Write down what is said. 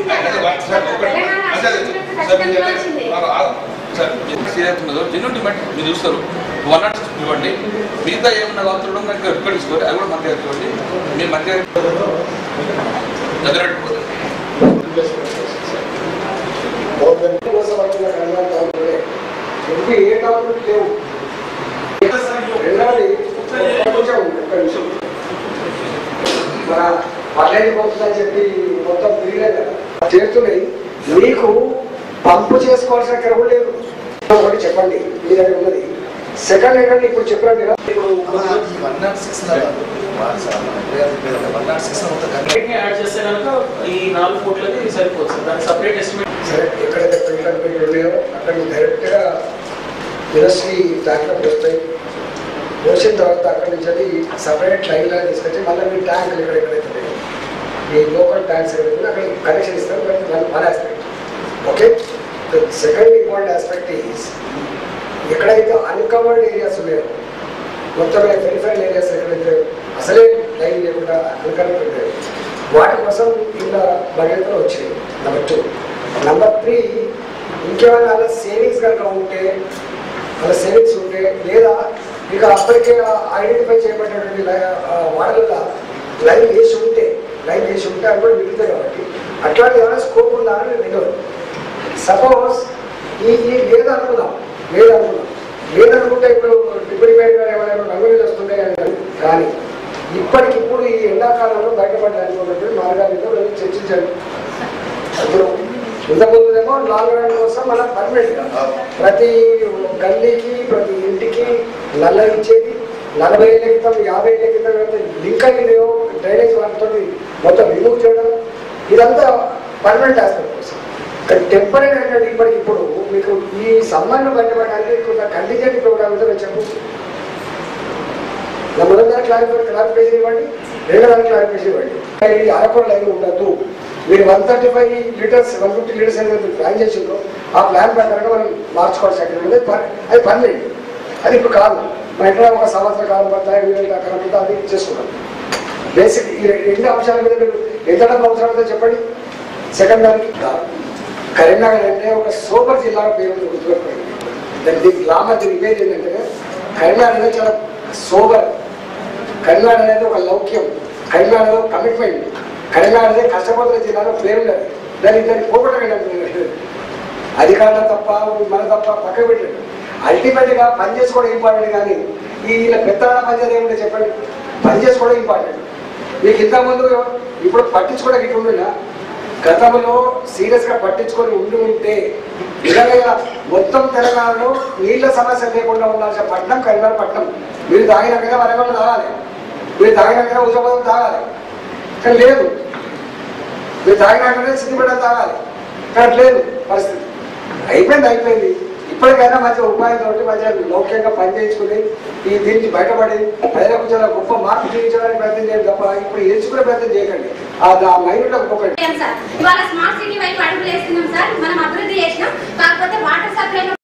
Sir ఒకటి అదే sir మీరు చెప్పండి. ఆ, ఆ, సార్ సీరియస్ ఉన్నదో జెన్యున్ డిమాండ్ మీరు చూస్తారు వన్ నాట్ సిక్స్ ఇవ్వండి మిగతా ఏమన్నా కావచ్చు నాకు రికార్డ్ తీసుకోవాలి అది కూడా మంచిగా ఇవ్వండి మీరు మంచిగా దగ్గర పెట్టుకోవాలి కోసం వచ్చిన కళ్యాణ్ టౌన్లోనే ఎందుకు ఏ టౌన్ లేవు రెండవది కొంచెం ఒక్క నిమిషం మన పల్లెని పోతుందని చెప్పి మొత్తం తిరిగే కదా చేస్తున్నాయి మీకు పంపు చేసుకోవాల్సిన ఇక్కడ కూడా లేదు ఒకటి చెప్పండి మీ దగ్గర ఉన్నది సెకండ్ ఏంటంటే ఇప్పుడు చెప్పండి కదా ఇప్పుడు one nought six one nought six ని యాడ్ చేస్తే కనుక ఈ నాలుగు కోట్లకి సరిపోతుంది సార్ దానికి సపరేట్ ఎస్టిమేట్ సరే ఎక్కడైతే ప్రింటర్ పెట్టి ఉన్నాయో అక్కడ డైరెక్ట్గా ఇండస్ట్రీ దాంట్లో వస్తాయి వచ్చిన తర్వాత అక్కడి నుంచి అది సపరేట్ లైన్ లాగా తీసుకొచ్చి మళ్ళీ మీ ట్యాంకులు ఇక్కడ ఎక్కడైతే ఉన్నాయో మీ లోకల్ ట్యాంక్స్ ఎక్కడైతే అక్కడ కనెక్షన్ ఇస్తారు one one aspect okay the second important aspect is ఎక్కడైతే అన్కవర్డ్ ఏరియాస్ ఉన్నాయో మొత్తం వెరిఫైడ్ ఏరియాస్ ఎక్కడైతే అసలే లైన్ లేకుండా అన్కవర్డ్ ఉంటాయో వాటి కోసం ఇలా బడ్జెట్లో వచ్చినాయి నెంబర్ టూ నెంబర్ త్రీ ఇంకేమైనా అలా సేవింగ్స్ కనుక ఉంటే అలా సేవింగ్స్ ఉంటే లేదా ఇక అప్పటికే ఐడెంటిఫై చేయబడినటువంటి వాడల లైన్ వేసి ఉంటే లైన్ వేసి ఉంటే అవి కూడా మిగులుతాయి కాబట్టి అట్లాంటి ఏమైనా స్కోప్ ఉందా అని రెండోది సపోజ్ ఈ ఈ లేదనుకుందాం లేదనుకుందాం లేదనుకుంటే ఇప్పుడు డిప్యూటీ మేయర్ ఏమైనా రంగులు వస్తున్నాయి అంటారు కానీ ఇప్పటికిప్పుడు ఈ ఎండాకాలంలో బయటపడడానికి ఉన్నటువంటి మార్గాలు ఏదో మనం చర్చించండి ఇప్పుడు ఇంతకుముందేమో లాంగ్ రన్ కోసం మనం పర్మనెంట్ ప్రతి గల్లీకి ప్రతి ఇంటికి నల్ల ఇచ్చేది నలభై ఏళ్ళ క్రితం యాభై ఏళ్ళ క్రితం లింక్ అయినాయో డ్రైనేజ్ వాటితో మొత్తం రిమూవ్ చేయడం ఇదంతా పర్మనెంట్ ఆస్పెక్ట్ కోసం కానీ టెంపరీ ఏంటంటే ఇప్పటికి ఇప్పుడు మీకు ఈ సమ్మర్ను బయటపడడానికి కొంత కంటిజెంట్ ప్రోగ్రామ్ ఏదో నేను చెప్పు నా మొదటి దానికి క్లారిఫై క్లారిఫికేషన్ ఇవ్వండి రెండో దానికి క్లారిఫికేషన్ ఇవ్వండి ఇది అరకొర లైన్ ఉండద్దు మీరు one thirty five litres one fifty litres అనేది ప్లాన్ చేసిందో ఆ ప్లాన్ ప్రకారంగా మనం మార్చుకోవాల్సి అక్కడ ఉంది పర్- అది పర్మనెంట్ అది ఇప్పుడు కాదు మన ఎక్కడ ఒక సంవత్సర కాలం పట్ల ఐదు వేల కాలం పట్ల అది చేసుకున్నాం బేసిక్ ఈ రె- రెండు అంశాల మీద మీరు ఎంత డబ్బు అవసరం ఉందో చెప్పండి సెకండ్ దానికి కరీంనగర్ అంటే ఒక సూపర్ జిల్లాగా పేరు ఉంది, గుర్తుపెట్టుకోండి దాని దీని గ్లామర్ దీని ఇమేజ్ ఏంటంటే కరీంనగర్ అనేది చాలా సోబర్ కరీంనగర్ అనేది ఒక లౌక్యం కరీంనగర్లో కమిట్మెంట్ కరీంనగర్ అనేది కష్టపడుతున్న జిల్లాలో పేరుండదు దాన్ని దాన్ని పోగొట్టకండి అధికారుల తప్ప మన తప్ప పక్క పెట్టండి అల్టిమేట్గా పని చేసుకోవడం ఇంపార్టెంట్ కానీ ఈ ఇలా పెద్దవాళ్ళ పని చేయాలి ఏమిటో చెప్పండి పని చేసుకోవడం ఇంపార్టెంట్ మీకు ఇంతకుముందు ఇప్పుడు పట్టించుకోవడం ఇట్లా ఉండినా గతంలో సీరియస్గా పట్టించుకొని ఉండి ఉంటే నిజంగా మొత్తం తెలంగాణలో నీళ్ళ సమస్య లేకుండా ఉండాల్సిన పట్టణం కరీంనగర్ పట్టణం మీరు తాగినాకనే వరంగల్ తాగాలి మీరు తాగినాకనే హుజాబాద్ తాగాలి కానీ లేదు మీరు తాగినాకనే సిద్దిపేట తాగాలి కానీ లేదు పరిస్థితి అయిపోయింది అయిపోయింది ఇప్పటికైనా మంచి ఉపాయంతో మంచిగా లౌక్యంగా పనిచేయించుకుని ఈ దీనికి బయటపడి ప్రజలకు చాలా గొప్ప మార్పు చూపించడానికి ప్రయత్నం చేయండి తప్ప ఇప్పుడు ఎంచుకునే ప్రయత్నం చేయకండి ఆ మైండ్లో ఒకటి సార్ ఇవాళ స్మార్ట్ సిటీ వైపు అడుగులు వేస్తున్నాం సార్ మనం అభివృద్ధి చేసినాం కాకపోతే వాటర్ సప్లై